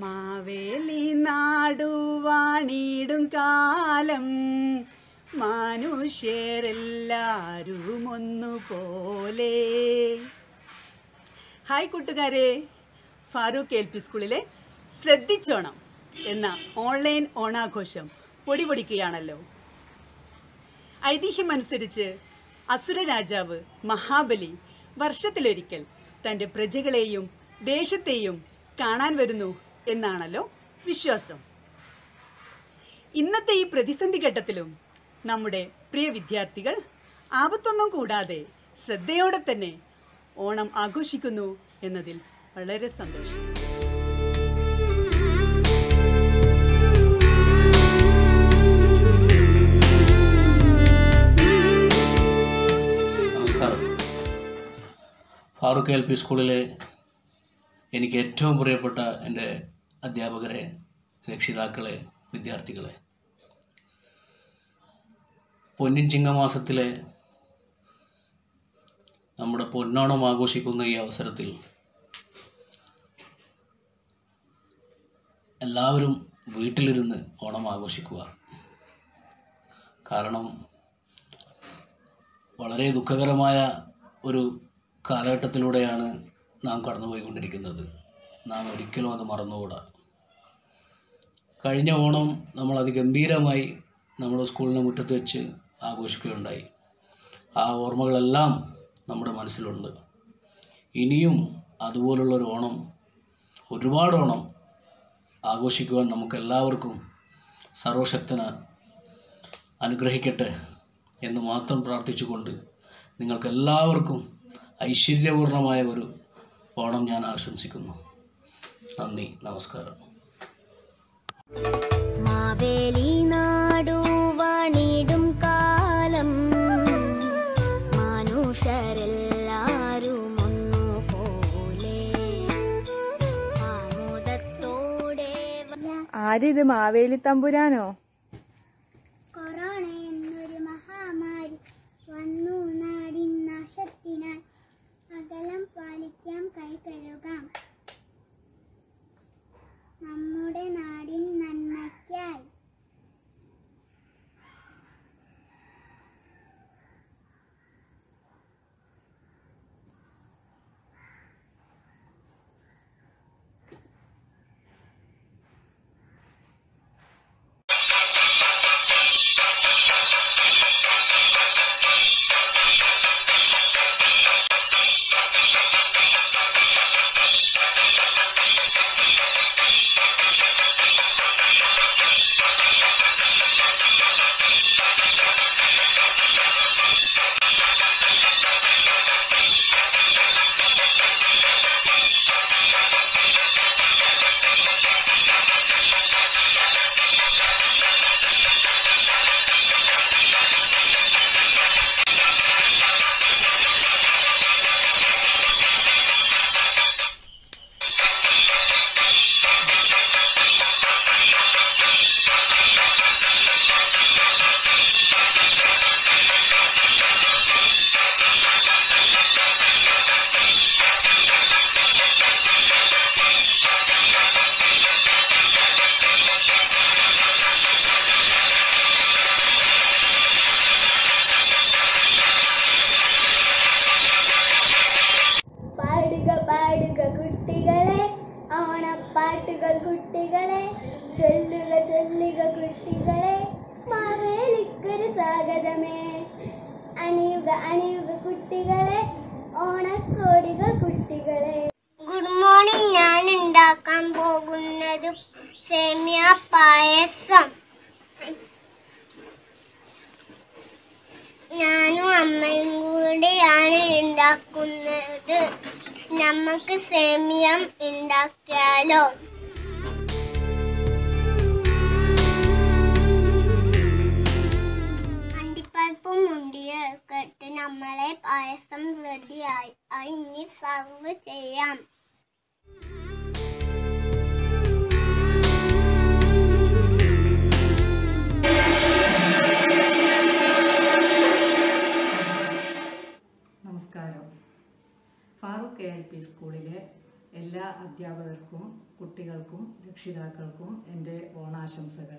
മാവേലി നാടുവാണിടും കാലം മനുഷ്യരെല്ലാരും ഒന്നുപോലെ ഹായ് കൂട്ടുകാരെ ഫാറൂഖ് എൽ പി സ്കൂളിലെ ശ്രദ്ധിച്ചോണം എന്ന ഓൺലൈൻ ഓണാഘോഷം പൊടിപൊടിക്കുകയാണല്ലോ ഐതിഹ്യമനുസരിച്ച് അസുര രാജാവ് മഹാബലി വർഷത്തിലൊരിക്കൽ തൻ്റെ പ്രജകളെയും ദേശത്തെയും കാണാൻ വരുന്നു എന്നാണല്ലോ വിശ്വാസം ഇന്നത്തെ ഈ പ്രതിസന്ധി ഘട്ടത്തിലും നമ്മുടെ പ്രിയ വിദ്യാർത്ഥികൾ ആപത്തൊന്നും കൂടാതെ ശ്രദ്ധയോടെ തന്നെ ഓണം ആഘോഷിക്കുന്നു എന്നതിൽ വളരെ സന്തോഷം നമസ്കാരം ഫാറൂഖ് എൽ പി സ്കൂളിലെ എനിക്ക് ഏറ്റവും പ്രിയപ്പെട്ട എൻ്റെ അധ്യാപകരെ രക്ഷിതാക്കളെ വിദ്യാർത്ഥികളെ പൊന്നിൻ ചിങ്ങമാസത്തിലെ നമ്മുടെ പൊന്നോണം ആഘോഷിക്കുന്ന ഈ അവസരത്തിൽ എല്ലാവരും വീട്ടിലിരുന്ന് ഓണം ആഘോഷിക്കുക കാരണം വളരെ ദുഃഖകരമായ ഒരു കാലഘട്ടത്തിലൂടെയാണ് നാം കടന്നുപോയിക്കൊണ്ടിരിക്കുന്നത് നാം ഒരിക്കലും അത് മറന്നുകൂടാ കഴിഞ്ഞ ഓണം നമ്മൾ അതിഗംഭീരമായി നമ്മുടെ സ്കൂളിന് മുറ്റത്ത് വെച്ച് ആഘോഷിക്കുകയുണ്ടായി ആ ഓർമ്മകളെല്ലാം നമ്മുടെ മനസ്സിലുണ്ട് ഇനിയും അതുപോലുള്ളൊരു ഓണം ഒരുപാട് ഓണം ആഘോഷിക്കുവാൻ നമുക്കെല്ലാവർക്കും സർവശക്തന അനുഗ്രഹിക്കട്ടെ എന്ന് മാത്രം പ്രാർത്ഥിച്ചുകൊണ്ട് നിങ്ങൾക്ക് എല്ലാവർക്കും ഐശ്വര്യപൂർണമായ ഒരു ഓണം ഞാൻ ആശംസിക്കുന്നു നന്ദി നമസ്കാരം മാവേലി നാടു വാണിടും കാലം മനുഷ്യരെല്ലാരും ഒന്നുപോലെ ആമോദത്തോടെ ആരിത് മാവേലി തമ്പുരാനോ കൊറോണ എന്നൊരു മഹാമാരി വന്നു നാടിൻ നാശത്തിനാൽ അകലം പാലിക്കാം കൈ കഴുകാം നമ്മുടെ നാടിൻ നന്മയ്ക്കായി പാടുക പാടുക കുട്ടികളെ ഓണപ്പാട്ടുകൾ കുട്ടികളെ ചൊല്ലുക ചൊല്ലുക കുട്ടികളെ മാവേലിക്കൊരു സ്വാഗതമേ അണിയുക അണിയുക കുട്ടികളെ ഓണക്കോടികൾ കുട്ടികളെ ഗുഡ് മോർണിംഗ് ഞാൻ ഉണ്ടാക്കാൻ പോകുന്നത് സേമിയ പായസം ഞാനും അമ്മയും കൂടെയാണ് ഉണ്ടാക്കുന്നത് നമുക്ക് സേമിയം ഉണ്ടാക്കിയാലോ അണ്ടിപ്പരിപ്പും മുണ്ടിയൊക്കെ ഇട്ട് നമ്മളെ പായസം റെഡിയായി അത് ഇനി സർവ് ചെയ്യാം നമസ്കാരം ഫാറൂഖ് എ എൽ പി സ്കൂളിലെ എല്ലാ അധ്യാപകർക്കും കുട്ടികൾക്കും രക്ഷിതാക്കൾക്കും എൻ്റെ ഓണാശംസകൾ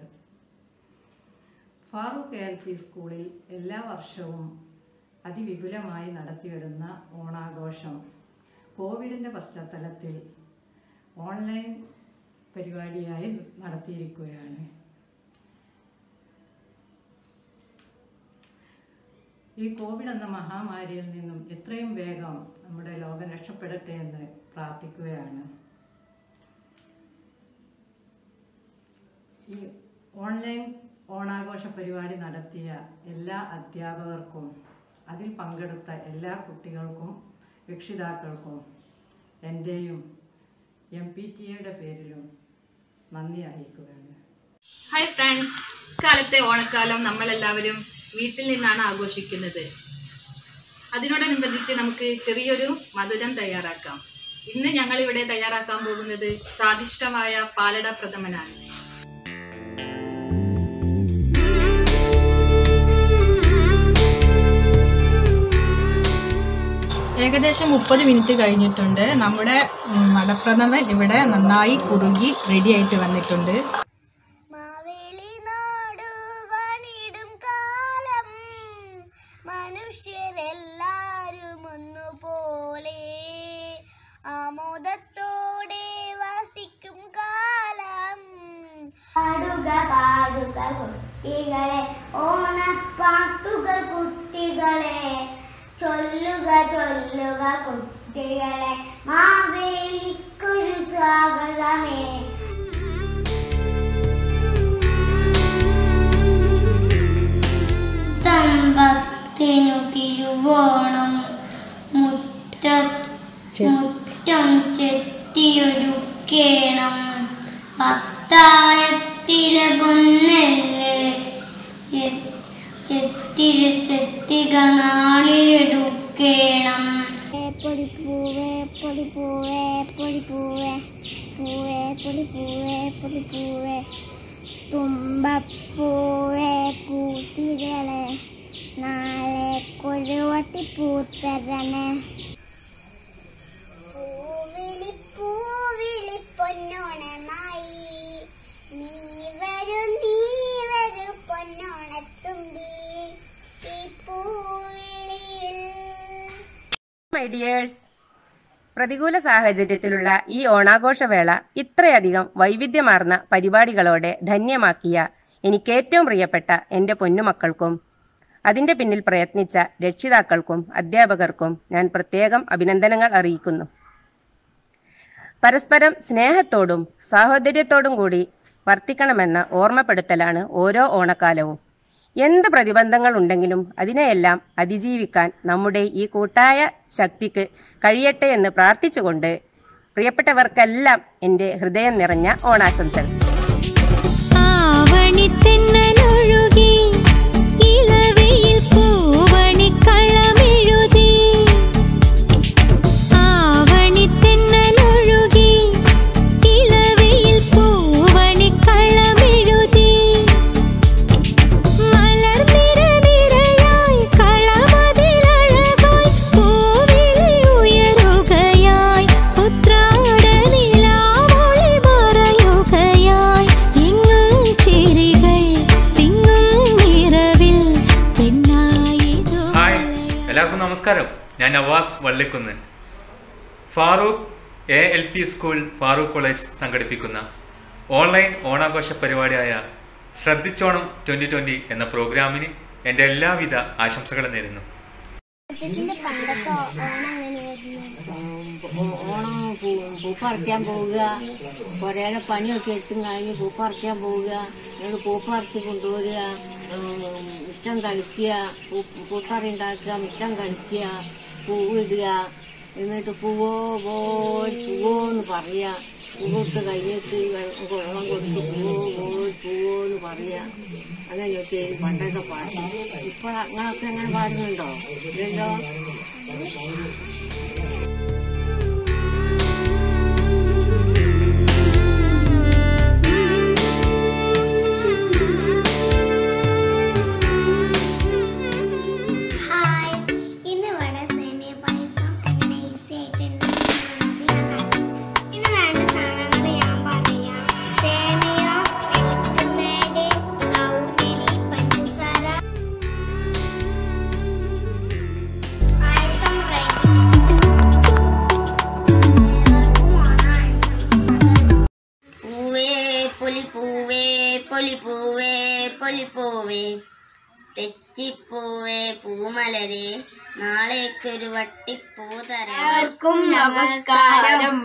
ഫാറൂഖ് എൽ പി സ്കൂളിൽ എല്ലാ വർഷവും അതിവിപുലമായി നടത്തിവരുന്ന ഓണാഘോഷം കോവിഡിൻ്റെ പശ്ചാത്തലത്തിൽ ഓൺലൈൻ പരിപാടിയായി നടത്തിയിരിക്കുകയാണ് ഈ കോവിഡ് എന്ന മഹാമാരിയിൽ നിന്നും എത്രയും വേഗം നമ്മുടെ ലോകം രക്ഷപ്പെടട്ടെ എന്ന് പ്രാർത്ഥിക്കുകയാണ് ഈ ഓൺലൈൻ ഓണാഘോഷ പരിപാടി നടത്തിയ എല്ലാ അധ്യാപകർക്കും അതിൽ പങ്കെടുത്ത എല്ലാ കുട്ടികൾക്കും രക്ഷിതാക്കൾക്കും എൻ്റെയും എം പി ടി എയുടെ പേരിലും നന്ദി അറിയിക്കുകയാണ് ഹായ് ഫ്രണ്ട്സ് കാലത്തെ ഓണക്കാലം നമ്മളെല്ലാവരും വീട്ടിൽ നിന്നാണ് ആഘോഷിക്കുന്നത് അതിനോടനുബന്ധിച്ച് നമുക്ക് ചെറിയൊരു മധുരം തയ്യാറാക്കാം ഇന്ന് ഞങ്ങൾ ഇവിടെ തയ്യാറാക്കാൻ പോകുന്നത് സ്വാദിഷ്ടമായ പാലട പ്രഥമനാണ് ഏകദേശം മുപ്പത് മിനിറ്റ് കഴിഞ്ഞിട്ടുണ്ട് നമ്മുടെ മടപ്രഥമൻ ഇവിടെ നന്നായി കുറുകി റെഡി ആയിട്ട് വന്നിട്ടുണ്ട് മാവേലി നാടു വണിടും കാലം മനുഷ്യരെല്ലാരും ഒന്നുപോലെ ആമോദത്തോടെ വസിക്കും കാലം പാടുക പാടുക കുട്ടികളെ ഓണപ്പാട്ടുകൾ കുട്ടികളെ ചൊല്ലുക ചൊല്ലുക കുട്ടികളെ മാവേലിക്കൊരു സ്വാഗതമേ സ്തംഭത്തിനു തിരുവോണം മുറ്റ മുറ്റം ചെത്തിയൊരുക്കേണം പത്തായത്തിലെ പൊന്നല് ചെ- ചെത്തിര ചെത്തിക നാളിലെടുക്കേണം പൊടിപ്പൂവേ പൊടിപ്പൂവേ പൊടിപ്പൂവേ പൂവേ പൊടിപ്പൂവേ പൊടിപ്പൂവേ തുമ്പപ്പൂവേ പൂത്തിരളെ നാളെ കൊഴുവട്ടി പൂത്തരണേ പൂവിളി പൂവിളി പൊന്നോണമായി നീ വരൂ നീ വരൂ പൊന്നോണത്തുമ്പി ഈ പൂവിളിയിൽ മൈ ഡിയേഴ്സ് പ്രതികൂല സാഹചര്യത്തിലുള്ള ഈ ഓണാഘോഷവേള ഇത്രയധികം വൈവിധ്യമാർന്ന പരിപാടികളോടെ ധന്യമാക്കിയ എനിക്കേറ്റവും പ്രിയപ്പെട്ട എൻ്റെ പൊന്നുമക്കൾക്കും അതിൻ്റെ പിന്നിൽ പ്രയത്നിച്ച രക്ഷിതാക്കൾക്കും അധ്യാപകർക്കും ഞാൻ പ്രത്യേകം അഭിനന്ദനങ്ങൾ അറിയിക്കുന്നു പരസ്പരം സ്നേഹത്തോടും സാഹോദര്യത്തോടും കൂടി വർത്തിക്കണമെന്ന ഓർമ്മപ്പെടുത്തലാണ് ഓരോ ഓണക്കാലവും എന്ത് പ്രതിബന്ധങ്ങൾ ഉണ്ടെങ്കിലും അതിനെയെല്ലാം അതിജീവിക്കാൻ നമ്മുടെ ഈ കൂട്ടായ ശക്തിക്ക് കഴിയട്ടെ എന്ന് പ്രാർത്ഥിച്ചുകൊണ്ട് പ്രിയപ്പെട്ടവർക്കെല്ലാം എൻ്റെ ഹൃദയം നിറഞ്ഞ ഓണാശംസകൾ ആവണിത്തെന്നലൊഴുകി ഇളവയിൽ പൂവണിക്കളമെഴുതി ആവണിത്തെന്നലൊഴുകി ഇളവയിൽ പൂവണിക്കളമെഴുതി മലർനിര നിരയായി കളമതിലഴകായി പൂവിളി ഉയരുകയായി ഉത്രാട നിലാവൊളി മറയുകയായി എങ്ങും ചിരികൾ തിങ്ങും നിറവിൽ പെണ്ണായിതു ഹായ് എല്ലാവർക്കും നമസ്കാരം ഞാൻ Navas Vallikkunnu Farook A L P school Farook college സംഘടിപ്പിക്കുന്ന ഓൺലൈൻ ഓണാഘോഷ പരിപാടിയായ ശ്രദ്ധിച്ചോണം ട്വൻ്റി ട്വൻ്റി എന്ന പ്രോഗ്രാമിന് എൻ്റെ എല്ലാവിധ ആശംസകളും നേരുന്നു മുത്തശ്ശിന്റെ പണ്ടത്തെ ഓണം എങ്ങനെയായിരുന്നു ഓണം പൂപ്പറിക്കാൻ പോവുക കുറേ പണിയൊക്കെ എടുത്തും കഴിഞ്ഞ് പൂപ്പറിക്കാൻ പോവുക എന്നിട്ട് പൂപ്പറിച്ച് കൊണ്ടുവരിക ഉം, മിച്ചം കളിക്കുക പൂ- പൂക്കറി ഉണ്ടാക്കുക മിച്ചം കളിക്കുക പൂവിടുക എന്നിട്ട് പൂവോ പോൽ പൂവോ എന്ന് പറയുക പൂവിട്ട് കയ്യെത്തി വെള്ളം കൊടുത്ത് പൂവോ പോൽ പൂവോ എന്ന് പറയുക അങ്ങനെയൊക്കെ പണ്ടൊക്കെ പാട്ട് ഇപ്പോൾ അങ്ങനൊക്കെ അങ്ങനെ പാടുന്നുണ്ടോ ഇല്ലല്ലോ ഹായ് ഇന്ന് ഇവിടെ സേമിയ പായസം എങ്ങനെ ഈസി ആയിട്ട് ഉണ്ടാക്കുന്നത് ഞാൻ കാണിച്ചു. ഇന്ന് വേണ്ട പൊലിപ്പൂവേ പൊലിപ്പൂവേ പൊലിപ്പൂവേ തെച്ചിപ്പൂവേ പൂമലരെ നാളേക്കൊരു വട്ടിപ്പൂ തരാം നമസ്കാരം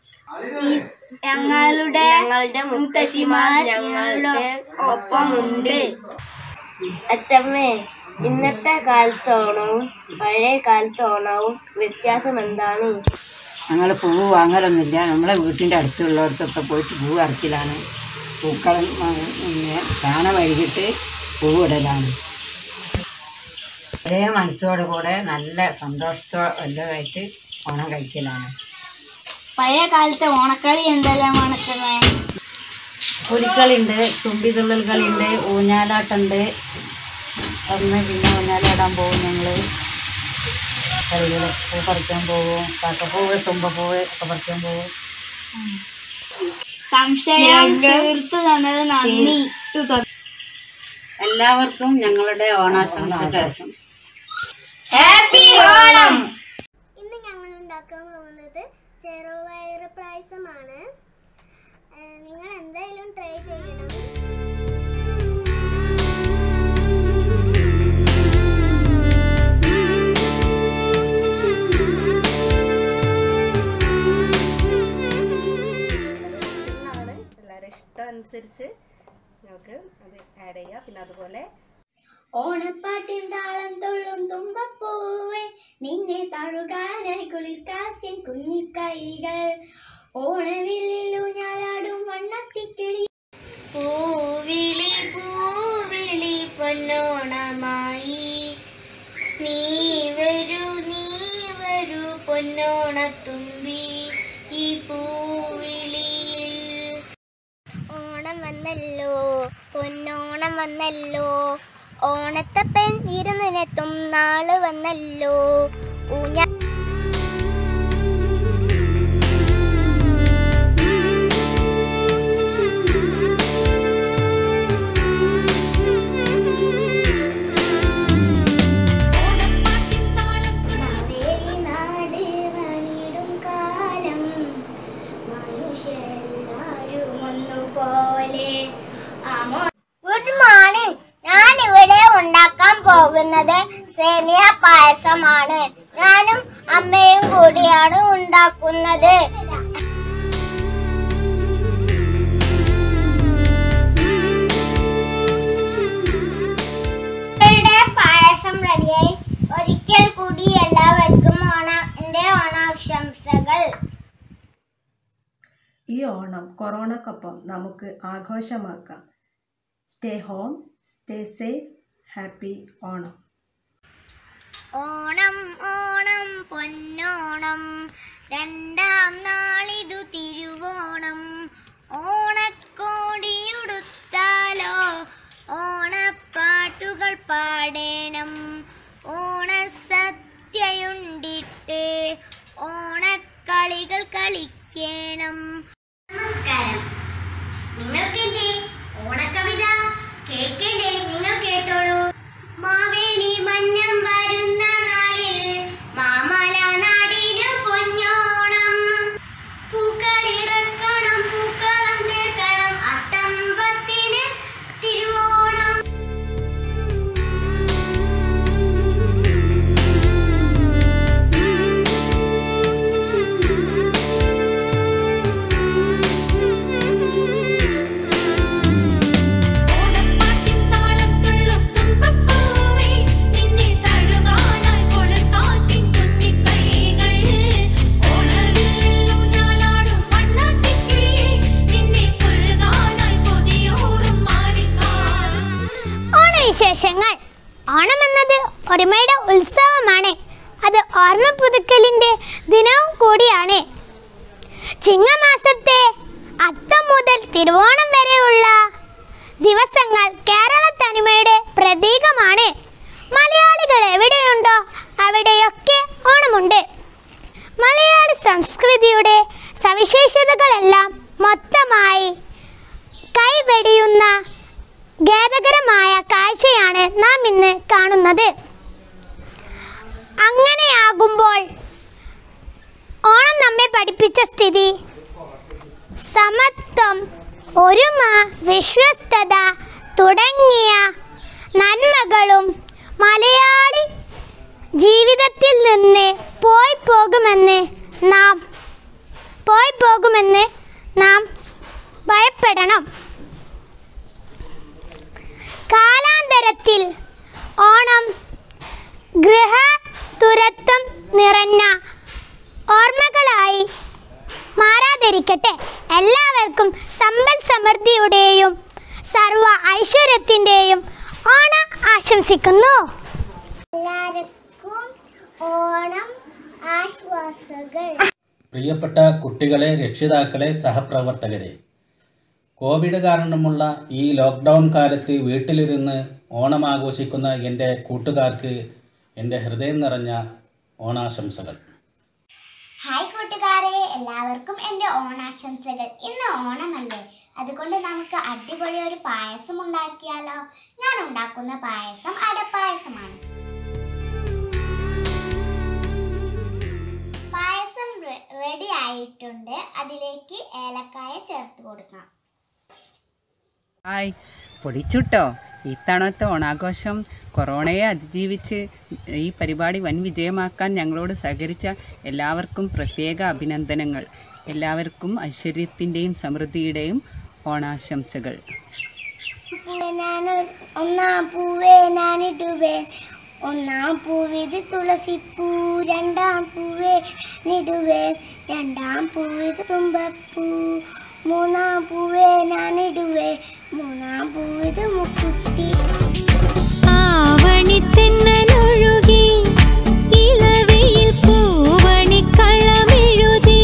ഞങ്ങളുടെ ഞങ്ങളുടെ മുത്തശ്ശിമാർ ഞങ്ങളുടെ ഒപ്പമുണ്ട് അച്ചമ്മേ ഇന്നത്തെ കാലത്ത് ഓണവും പഴയ കാലത്ത് ഓണവും വ്യത്യാസം എന്താണ് ഞങ്ങൾ പൂവ് വാങ്ങലൊന്നുമില്ല നമ്മളെ വീട്ടിൻ്റെ അടുത്തുള്ളടത്തൊക്കെ പോയിട്ട് പൂവ് ഇറക്കലാണ് പൂക്കളം ആ, പിന്നെ കാണ വൈകിട്ട് പൂവ് ഇടലാണ് ഒരേ മനസ്സോടെ കൂടെ നല്ല സന്തോഷത്തോ എല്ലാമായിട്ട് ഓണം കഴിക്കലാണ് പഴയ കാലത്തെ ഓണക്കളി എന്തെല്ലാം ഓണച്ചമ്മേ പുലിക്കളിയുണ്ട് തുമ്പിതുള്ളൽ കളിയുണ്ട് ഊഞ്ഞാലാട്ടുണ്ട് അന്ന് പിന്നെ ഊഞ്ഞാലാടാൻ പോകും ഞങ്ങൾ കളികൾ പൂ പറിക്കാൻ പോകും കാക്കപ്പൂവ് തുമ്പപ്പൂവ് ഒക്കെ പറിക്കാൻ പോകും സംശയം തീർത്തു തന്നത് നന്ദി എല്ലാവർക്കും ഞങ്ങളുടെ ഓണാശംസകൾ ഹാപ്പി ഓണം ഇന്ന് ഞങ്ങൾ ഉണ്ടാക്കാൻ പോകുന്നത് ചെറുപയർ പായസമാണ് ഏഹ് നിങ്ങൾ എന്തായാലും ട്രൈ ചെയ്യണം എല്ലാവരുടെ ഇഷ്ടം അനുസരിച്ച് നമുക്ക് അത് ആഡ് ചെയ്യാം പിന്നെ അതുപോലെ ഓണപ്പാട്ടിൻ താളം തുള്ളും തുമ്പപ്പൂവേ നിന്നെ തഴുകാനായി കുളിർക്കാച്ചിൻ കുഞ്ഞിക്കൈകൾ ഓണവില്ലിലു ഞാലാടും വണ്ണത്തിക്കിളി പൂവിളി പൂവിളി പൊന്നോണമായി നീ വരൂ നീ വരൂ പൊന്നോണത്തുമ്പി ഈ പൂവിളിയിൽ ഓണം വന്നല്ലോ പൊന്നോണം വന്നല്ലോ ഓണത്തപ്പൻ ഇരുന്നിനെത്തും നാള് വന്നല്ലോ ഊഞ്ഞ നാട് വണിടും കാലം മനുഷ്യരെല്ലാരും ഒന്നുപോലെ ഗുഡ് മോർണിംഗ് ഞാൻ ഇവിടെ ഉണ്ടാക്കാൻ പോകുന്നത് സേമിയ പായസമാണ് ഞാനും അമ്മയും കൂടിയാണ് ഉണ്ടാക്കുന്നത് ഇവരുടെ പായസം റെഡിയായി ഒരിക്കൽ കൂടി എല്ലാവർക്കും ഓണ എന്റെ ഓണാശംസകൾ ഈ ഓണം കൊറോണക്കൊപ്പം നമുക്ക് ആഘോഷമാക്കാം stay home stay safe happy Onam Onam Onam പൊന്നോണം രണ്ടാം നാളിതു തിരുവോണം ഓണക്കോടിയുടുത്താലോ ഓണപ്പാട്ടുകൾ പാടേണം ഓണസദ്യയുണ്ടിട്ട് ഓണക്കളികൾ കളിക്കണം നമസ്കാരം നിങ്ങൾക്ക് എന്റെ ഓണക്കവിത കേൾക്കണ്ടേ നിങ്ങൾ കേട്ടോളൂ മാവേലി മന്നം വരുന്ന നാളിൽ മാമല നാടിനു പൊന്നോണം പൂക്കളിറക്കണം പൂക്കളം തീർക്കണം അത്തമ്പത്തിന് തിരുവോണം ഓണവിശേഷങ്ങൾ ഓണം എന്നത് ഒരുമയുടെ ഉത്സവമാണ് അത് ഓർമ്മ പുതുക്കലിന്റെ ദിനവും കൂടിയാണ് ചിങ്ങമാസത്തെ അത്തം മുതൽ തിരുവോണം വരെയുള്ള ദിവസങ്ങൾ കേരള തനിമയുടെ പ്രതീകമാണ് മലയാളികൾ എവിടെയുണ്ടോ അവിടെയൊക്കെ ഓണമുണ്ട് മലയാളി സംസ്കൃതിയുടെ സവിശേഷതകളെല്ലാം മൊത്തമായി കൈവെടിയുന്ന ഖേദകരമായ കാഴ്ചയാണ് നാം ഇന്ന് കാണുന്നത് അങ്ങനെയാകുമ്പോൾ ഓണം നമ്മെ പഠിപ്പിച്ച സ്ഥിതി സമത്വം ഒരുമ വിശ്വസ്തത തുടങ്ങിയ നന്മകളും മലയാളി ജീവിതത്തിൽ നിന്ന് പോയി പോകുമെന്ന് നാം പോയി പോകുമെന്ന് നാം ഭയപ്പെടണം കാലാന്തരത്തിൽ ഓണം ഗൃഹ തുരത്വം നിറഞ്ഞ ഓർമ്മകളായി മാറാതിരിക്കട്ടെ എല്ലാവർക്കും സമ്പൽ സമൃദ്ധിയുടെയും സർവ ഐശ്വര്യത്തിൻ്റെയും ഓണം ആശംസിക്കുന്നു എല്ലാവർക്കും ഓണം ആശ്വാസങ്ങൾ പ്രിയപ്പെട്ട കുട്ടികളെ രക്ഷിതാക്കളെ സഹപ്രവർത്തകരെ കോവിഡ് കാരണമുള്ള ഈ ലോക്ക്ഡൗൺ കാലത്ത് വീട്ടിലിരുന്ന് ഓണം ആഘോഷിക്കുന്ന എൻ്റെ കൂട്ടുകാർക്ക് എൻ്റെ ഹൃദയം നിറഞ്ഞ ഓണാശംസകൾ ഹായ് കൂട്ടുകാരെ എല്ലാവർക്കും എൻ്റെ ഓണാശംസകൾ ഇന്ന് ഓണമല്ലേ അതുകൊണ്ട് നമുക്ക് അടിപൊളി ഒരു പായസം ഉണ്ടാക്കിയാലോ ഞാൻ ഉണ്ടാക്കുന്ന പായസം അടപ്പായസമാണ് പായസം റെഡി ആയിട്ടുണ്ട് അതിലേക്ക് ഏലക്കായ ചേർത്ത് കൊടുക്കാം ഹായ് പൊടിച്ചുട്ടോ ഇത്തവണത്തെ ഓണാഘോഷം കൊറോണയെ അതിജീവിച്ച് ഈ പരിപാടി വൻ വിജയമാക്കാൻ ഞങ്ങളോട് സഹകരിച്ച എല്ലാവർക്കും പ്രത്യേക അഭിനന്ദനങ്ങൾ എല്ലാവർക്കും ഐശ്വര്യത്തിൻ്റെയും സമൃദ്ധിയുടെയും ഓണാശംസകൾ ഞാൻ ഒന്നാം പൂവേ ഞാനിടുവേ ഒന്നാം പൂവിത് തുളസിപ്പൂ രണ്ടാം പൂവേ നിടുവേ രണ്ടാം പൂവിത് തുമ്പപ്പൂ മൂന്നാം പൂവേ ഞാനിടുവേ മൂന്നാം പൂവിത് മുക്കുത്തി ആവണിത്തെന്നലൊഴുകി ഇളവയിൽ പൂവണിക്കളമെഴുതി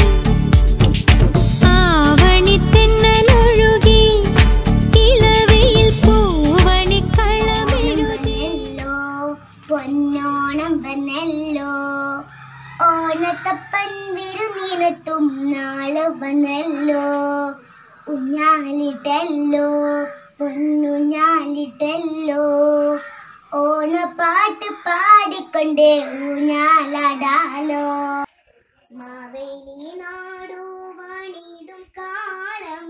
ആവണിത്തെന്നലൊഴുകി ഇളവയിൽ പൂവണിക്കളമെഴുതി പൊന്നോണം വന്നല്ലോ ഓണത്തപ്പൻ വിരുന്നിനെത്തും നാള് വന്നല്ലോ ഉഞ്ഞാലിട്ടല്ലോ പൊന്നുഞ്ഞാലിട്ടല്ലോ ഓണപ്പാട്ട് പാടിക്കൊണ്ടേ ഊഞ്ഞാലാടാലോ മാവേലി നാടു വാണിടും കാലം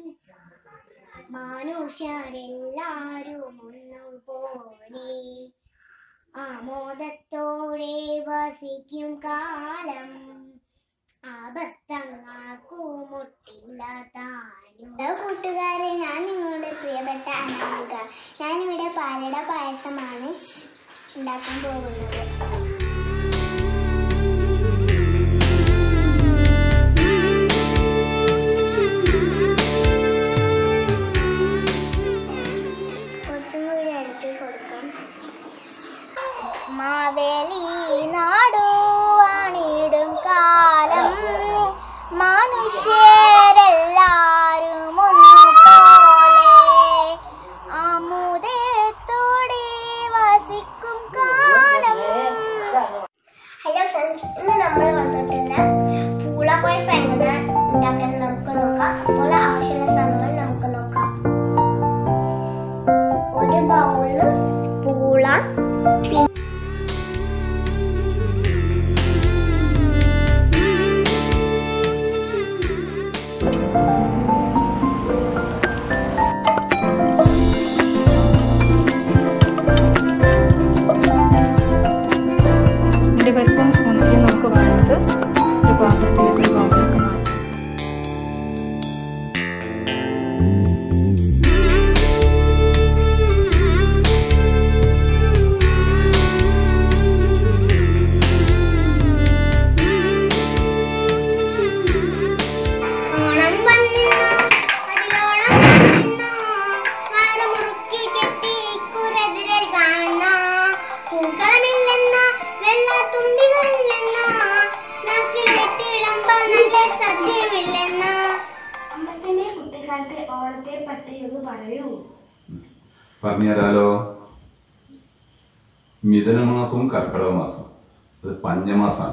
മനുഷ്യരെല്ലാരും ഒന്നും പോലെ ആമോദത്തോടെ വസിക്കും കാലം ആപത്തങ്ങാക്കുമുട്ടില്ല താനും കൂട്ടുകാരെ ഞാൻ നിങ്ങളുടെ പ്രിയപ്പെട്ട അനാമിക ഞാനിവിടെ പാലട പായസമാണ് ഉണ്ടാക്കാൻ പോകുന്നത് കുറച്ചും കൂടി അടുക്കി കൊടുക്കാം മാവേലി നാടു വാണിടും കാലം മനുഷ്യരെല്ലാരും ഒന്നുപോലെ ആമുദത്തോടെ വസിക്കും കാലം ഹലോ ഫ്രണ്ട്സ് ഇന്ന് നമ്മൾ വന്നിട്ടുണ്ട് പൂള പായസം എങ്ങനെ ഉണ്ടാക്കാൻ നമുക്ക് നോക്കാം അപ്പോൾ ആവശ്യമുള്ള സാധനങ്ങൾ നമുക്ക് നോക്കാം ഒരു ബൗള് പൂള അണ്ടിപ്പരിപ്പും ഉണക്കിയും നമുക്ക് വറുത്ത് ഒരു പാത്രത്തിലേക്ക് ഒരു ബൗളിലേക്ക് മാറ്റാം ഓണം വന്നിന്നോ അതിലോളം വന്നിന്നോ വരമുറുക്കി കെട്ടി കുരതിരേൽക്കാമെന്നോ പൂക്കളമില്ലെന്നോ വെള്ളത്തുമ്പികളില്ലെന്നോ നാക്കിൽ വെട്ടി വിളമ്പാൻ നല്ല സദ്യമില്ലെന്നോ അമ്മത്തിന്റെ കുട്ടിക്കാലത്തെ ഓണത്തെ പറ്റി ഒന്ന് പറയൂ പറഞ്ഞുതരാലോ മിഥുനമാസവും കർക്കിടക മാസം അത് പഞ്ഞമാസമാണ്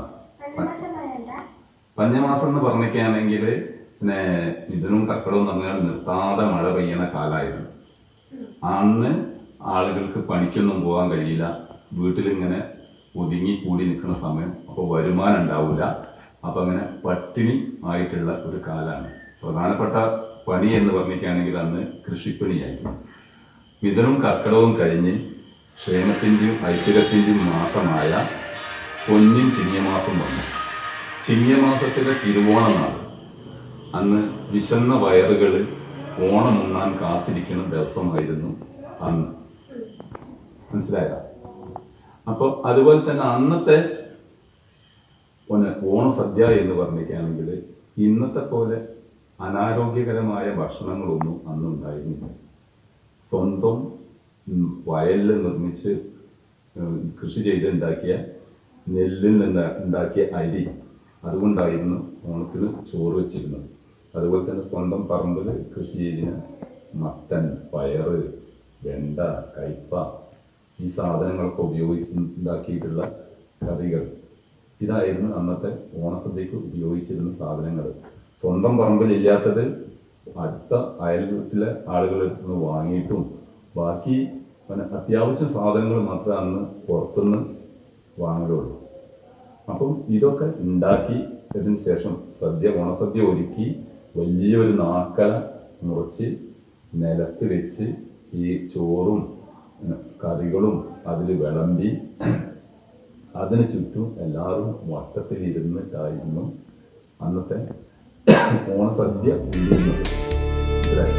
പഞ്ഞമാസം എന്ന് പറഞ്ഞിരിക്കുകയാണെങ്കിൽ പിന്നെ മിഥുനവും കർക്കിടവും എന്ന് പറഞ്ഞാൽ നിർത്താതെ മഴ പെയ്യണ കാലമായിരുന്നു അന്ന് ആളുകൾക്ക് പണിക്കൊന്നും പോകാൻ കഴിയില്ല വീട്ടിലിങ്ങനെ ഒതുങ്ങി കൂടി നിൽക്കുന്ന സമയം അപ്പോൾ വരുമാനം ഉണ്ടാവില്ല അപ്പോൾ അങ്ങനെ പട്ടിണി ആയിട്ടുള്ള ഒരു കാലമാണ് പ്രധാനപ്പെട്ട പണി എന്ന് പറഞ്ഞിട്ടാണെങ്കിൽ അന്ന് കൃഷിപ്പണിയായിരുന്നു മിഥുനും കർക്കിടവും കഴിഞ്ഞ് ക്ഷേമത്തിൻ്റെയും ഐശ്വര്യത്തിൻ്റെയും മാസമായ പൊന്നിൻ ചിങ്ങമാസം വന്നു ചിങ്ങമാസത്തിലെ തിരുവോണ നാൾ അന്ന് വിശന്ന വയറുകൾ ഓണം ഉണ്ണാൻ കാത്തിരിക്കുന്ന ദിവസമായിരുന്നു അന്ന് മനസ്സിലായ അപ്പോൾ അതുപോലെ തന്നെ അന്നത്തെ പിന്നെ ഓണസദ്യ എന്ന് പറഞ്ഞിരിക്കുകയാണെങ്കിൽ ഇന്നത്തെ പോലെ അനാരോഗ്യകരമായ ഭക്ഷണങ്ങളൊന്നും അന്ന് ഉണ്ടായിരുന്നില്ല സ്വന്തം ഉം, വയലിൽ നിർമ്മിച്ച് ഉം, കൃഷി ചെയ്ത് ഉണ്ടാക്കിയ നെല്ലിൽ നിന്ന് ഉണ്ടാക്കിയ അരി അതുകൊണ്ടായിരുന്നു ഓണത്തിന് ചോറ് വെച്ചിരുന്നത് അതുപോലെ തന്നെ സ്വന്തം പറമ്പിൽ കൃഷി ചെയ്തിന് മത്തൻ പയറ് വെണ്ട കയ്പ ഈ സാധനങ്ങളൊക്കെ ഉപയോഗിച്ച് ഉണ്ടാക്കിയിട്ടുള്ള കറികൾ ഇതായിരുന്നു അന്നത്തെ ഓണസദ്യക്ക് ഉപയോഗിച്ചിരുന്ന സാധനങ്ങൾ സ്വന്തം പറമ്പിലില്ലാത്തത് അടുത്ത അയൽവീട്ടിലെ ആളുകളിൽ നിന്ന് വാങ്ങിയിട്ടും ബാക്കി പിന്നെ അത്യാവശ്യ സാധനങ്ങൾ മാത്രമേ അന്ന് പുറത്തുനിന്ന് വാങ്ങലുള്ളൂ അപ്പം ഇതൊക്കെ ഉണ്ടാക്കി ഇതിന് ശേഷം സദ്യ ഓണസദ്യ ഒരുക്കി വലിയൊരു നാക്കല മുറിച്ച് നിലത്ത് വെച്ച് ഈ ചോറും ഉം, കറികളും അതിൽ വിളമ്പി അതിന് ചുറ്റും എല്ലാവരും വട്ടത്തിൽ ഇരുന്നിട്ടായിരുന്നു അന്നത്തെ ഓണസദ്യ ഉണ്ടിരുന്നത് മനസ്സിലായോ?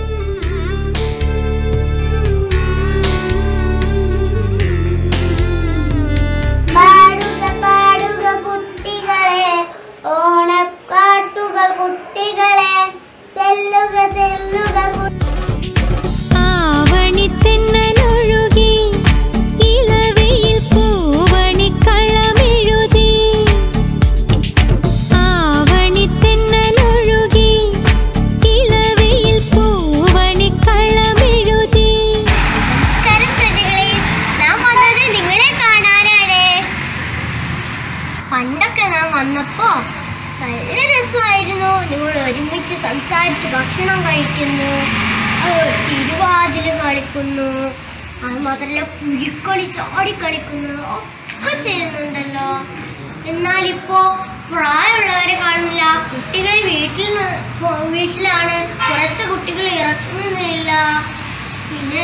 പാടുക പാടുക കുട്ടികളെ ഓണപ്പാട്ടുകൾ കുട്ടികളെ ചെല്ലുക ചെല്ലുക ആവണിത്തെന്നലൊഴുകി ഇളവയിൽ പൂവണിക്കളമെഴുതി ആവണിത്തെന്നലൊഴുകി ഇളവയിൽ പൂവണിക്കളമെഴുതി നമസ്കാരം പ്രതികളെ നാം വന്നത് നിങ്ങളെ കാണാനാണ് പണ്ടൊക്കെ നാം വന്നപ്പോ നല്ല രസമായിരുന്നു നിങ്ങൾ ഒരുമിച്ച് സംസാരിച്ച് ഭക്ഷണം കഴിക്കുന്നു അത് തിരുവാതിര കളിക്കുന്നു അത് മാത്രമല്ല പുലിക്കളി ചാടി കളിക്കുന്നു ഒക്കെ ചെയ്യുന്നുണ്ടല്ലോ എന്നാലിപ്പോ പ്രായമുള്ളവരെ കാണുന്നില്ല കുട്ടികളെ വീട്ടിൽ നിന്ന് പോ- വീട്ടിലാണ് പുറത്ത് കുട്ടികൾ ഇറങ്ങുന്നില്ല പിന്നെ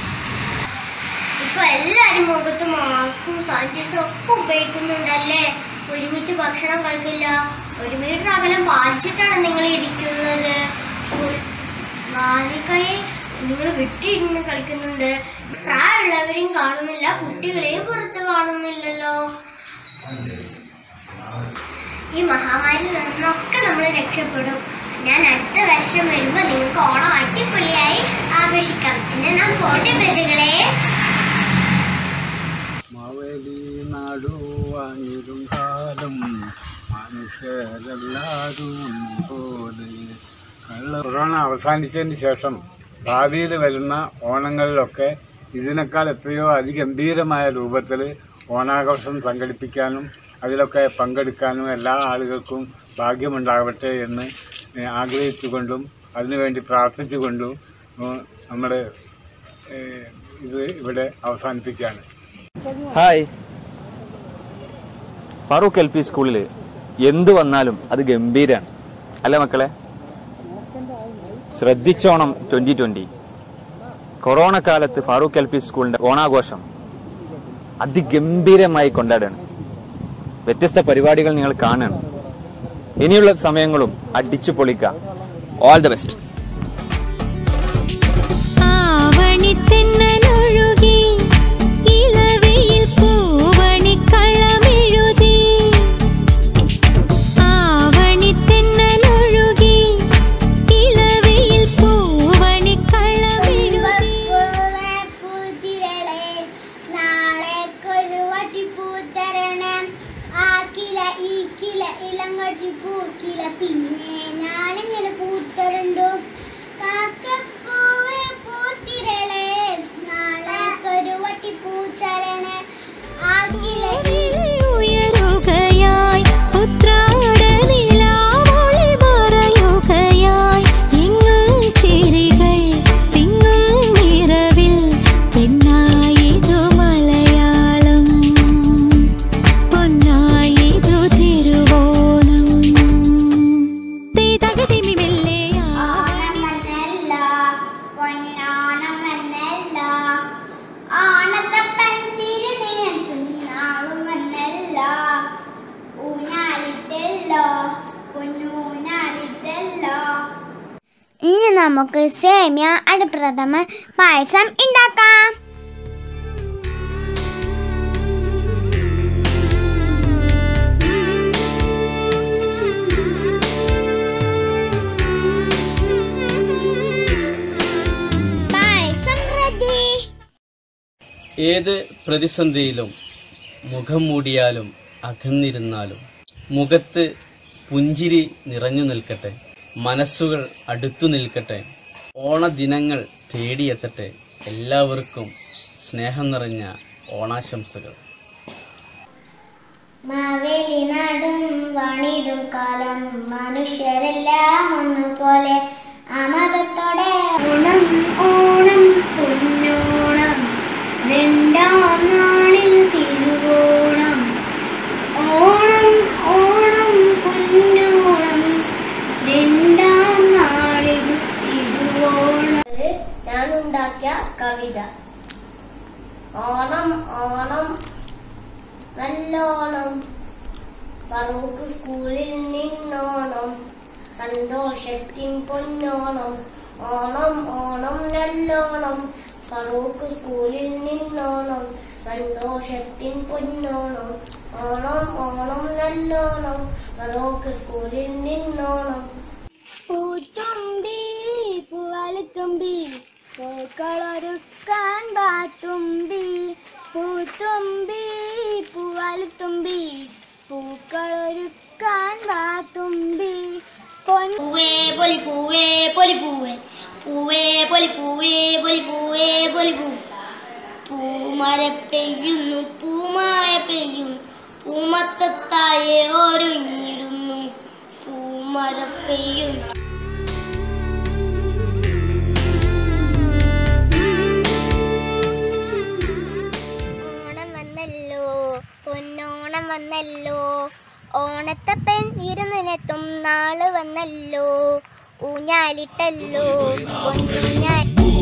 ഇപ്പൊ എല്ലാരും മുഖത്ത് മാസ്കും സാനിറ്റൈസറും ഒക്കെ ഉപയോഗിക്കുന്നുണ്ടല്ലേ ഒരുമിച്ച് ഭക്ഷണം കഴിക്കില്ല ഒരു മീറ്റർ അകലം പാലിച്ചിട്ടാണ് നിങ്ങൾ ഇരിക്കുന്നത് വാതിക്കൈ നിങ്ങൾ വിട്ടിരുന്ന് കളിക്കുന്നുണ്ട് പ്രായമുള്ളവരെയും കാണുന്നില്ല കുട്ടികളെയും പുറത്ത് കാണുന്നില്ലല്ലോ ഈ മഹാമാരിയിൽ നിന്നൊക്കെ നമ്മൾ രക്ഷപ്പെടും ഞാൻ അടുത്ത വർഷം വരുമ്പോൾ നിങ്ങൾക്ക് ഓണം അടിപൊളിയായി ആഘോഷിക്കാം പിന്നെ നാം പോട്ടെ പ്രതികളെ മാവേലി നാടുവാങ്ങിരും കാലം മനുഷ്യരെല്ലാരും പോലെ കള്ള കൊറോണ അവസാനിച്ചതിന് ശേഷം ഭാവിയിൽ വരുന്ന ഓണങ്ങളിലൊക്കെ ഇതിനേക്കാൾ എത്രയോ അതിഗംഭീരമായ രൂപത്തിൽ ഓണാഘോഷം സംഘടിപ്പിക്കാനും അതിലൊക്കെ പങ്കെടുക്കാനും എല്ലാ ആളുകൾക്കും ഭാഗ്യമുണ്ടാകട്ടെ എന്ന് ആഗ്രഹിച്ചുകൊണ്ടും അതിനുവേണ്ടി പ്രാർത്ഥിച്ചുകൊണ്ടും ഉം, നമ്മുടെ ഏഹ്, ഇത് ഇവിടെ അവസാനിപ്പിക്കുകയാണ് ഹായ് ഫറൂഖ് എൽ പി സ്കൂളിൽ എന്ത് വന്നാലും അത് ഗംഭീരാണ് അല്ലേ മക്കളെ ശ്രദ്ധിച്ചോണം ട്വന്റി ട്വന്റി കൊറോണ കാലത്ത് ഫാറൂഖ് എൽ പി സ്കൂളിന്റെ ഓണാഘോഷം അതിഗംഭീരമായി കൊണ്ടാടാണ് വ്യത്യസ്ത പരിപാടികൾ നിങ്ങൾ കാണണം ഇനിയുള്ള സമയങ്ങളും അടിച്ചു പൊളിക്കാം ഓൾ ദ ബെസ്റ്റ് ആവണിത്തെന്നലൊഴുകി ഇളവയിൽ പൂവണിക്കളമെഴുതി ആവണിത്തെന്നലൊഴുകി ഇളവയിൽ പൂവണിക്കളമെഴുതി പൂത്തിരളെ നാളേക്കൊരു വട്ടി പൂത്തരണം ആക്കില ഈക്കില ഇളങ്ങട്ടി പൂക്കില പിന്നെ ഞാനിങ്ങനെ പൂത്തരണ്ടു നമുക്ക് സേമിയ അടുപ്രഥമ പായസം ഉണ്ടാക്കാം പായസം റെഡി ഏത് പ്രതിസന്ധിയിലും മുഖം മൂടിയാലും അകന്നിരുന്നാലും മുഖത്ത് പുഞ്ചിരി നിറഞ്ഞു നിൽക്കട്ടെ മനസ്സുകൾ അടുത്തു നിൽക്കട്ടെ ഓണദിനങ്ങൾ തേടിയെത്തട്ടെ എല്ലാവർക്കും സ്നേഹം നിറഞ്ഞ ഓണാശംസകൾ മാവേലി നാടും വാണിടും കാലം മനുഷ്യരെല്ലാം ഒന്നുപോലെ അമതത്തോടെ ഓണം ഓണം പൊന്നോണം രണ്ടാം നാളിൽ തിരുവോണം ഓണം ഓണം പൊന്നോണം രണ്ടാം നാളിൽ തിരുവോണം ഞാൻ ഉണ്ടാക്കിയ കവിത ഓണം ഓണം നല്ലോണം ഫറൂഖ് സ്കൂളിൽ നിന്നോണം സന്തോഷത്തിൻ പൊന്നോണം ഓണം ഓണം നല്ലോണം ഫറൂഖ് സ്കൂളിൽ നിന്നോണം സന്തോഷത്തിൻ പൊന്നോണം ഓണം ഓണം നല്ലോണം ഫറൂഖ് സ്കൂളിൽ നിന്നോണം പൂത്തുമ്പി പൂവാലത്തുമ്പി പൂക്കളൊരുക്കാൻ വാത്തുമ്പി പൂത്തുമ്പി പൂവാലത്തുമ്പി പൂക്കളൊരുക്കാൻ വാത്തുമ്പി പൂവേ പൊലി പൂവേ പൊലി പൂവേ പൂവേ പൊലി പൂവേ പൊലി പൂവേ പൊലി പൂ പൂമര പെയ്യുന്നു പൂമായ പെയ്യുന്നു പൂമത്തത്തായെ ഒരുങ്ങിയിരുന്നു പൂമര പെയ്യുന്നു ഓണം വന്നല്ലോ പൊന്നോണം വന്നല്ലോ ഓണത്തപ്പൻ ഇരുന്നിനെത്തും നാള് വന്നല്ലോ ഊഞ്ഞാലിട്ടല്ലോ പൊന്നൂഞ്ഞാൽ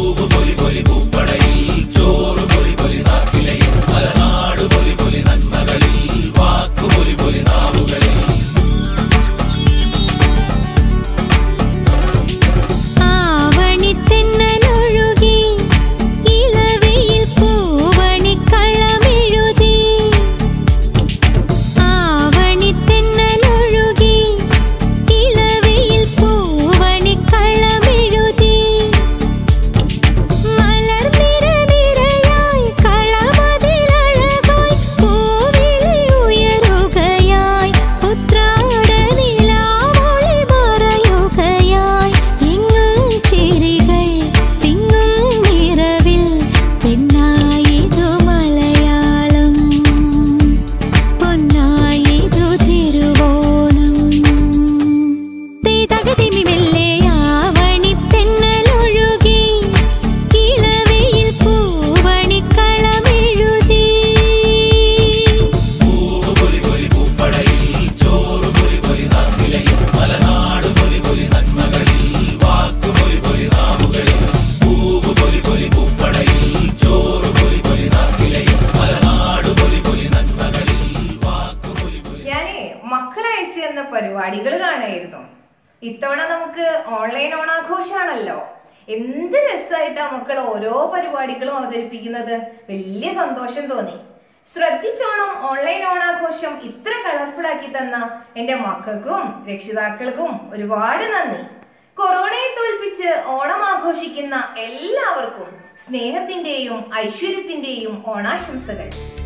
ആവണിത്തെന്നലൊഴുകി ഇളവയിൽ പൂവണിക്കളമെഴുതി ആവണിത്തെന്നലൊഴുകി ഇളവയിൽ പൂവണിക്കളമെഴുതി മലർനിര നിരയായി കളമതിലഴകായി പൂവിളി ഉയരുകയായി ഉത്രാട നിലാവൊളി മറയുകയായി എങ്ങും ചിരികൾ തിങ്ങും നിറവിൽ പെണ്ണായിതു മലയാളം പൊന്നായിതു തിരുവോണം തകതിമി മെല്ലെയാവണി പെണ്ണലൊഴുകി ഇളവയിൽ പൂവണിക്കളമെഴുതി ഞാനേ മക്കളെ അയച്ചു തന്ന പരിപാടികൾ കാണായിരുന്നു ഇത്തവണ നമുക്ക് ഓൺലൈൻ ഓണാഘോഷാണല്ലോ എന്ത് രസമായിട്ടാ മക്കൾ ഓരോ പരിപാടികളും അവതരിപ്പിക്കുന്നത് വലിയ സന്തോഷം തോന്നി ശ്രദ്ധിച്ചോണം ഓൺലൈൻ ഓണാഘോഷം ഇത്ര കളർഫുൾ ആക്കി തന്ന എന്റെ മക്കൾക്കും രക്ഷിതാക്കൾക്കും ഒരുപാട് നന്ദി കൊറോണയെ തോൽപ്പിച്ച് ഓണം ആഘോഷിക്കുന്ന എല്ലാവർക്കും സ്നേഹത്തിന്റെയും ഐശ്വര്യത്തിന്റെയും ഓണാശംസകൾ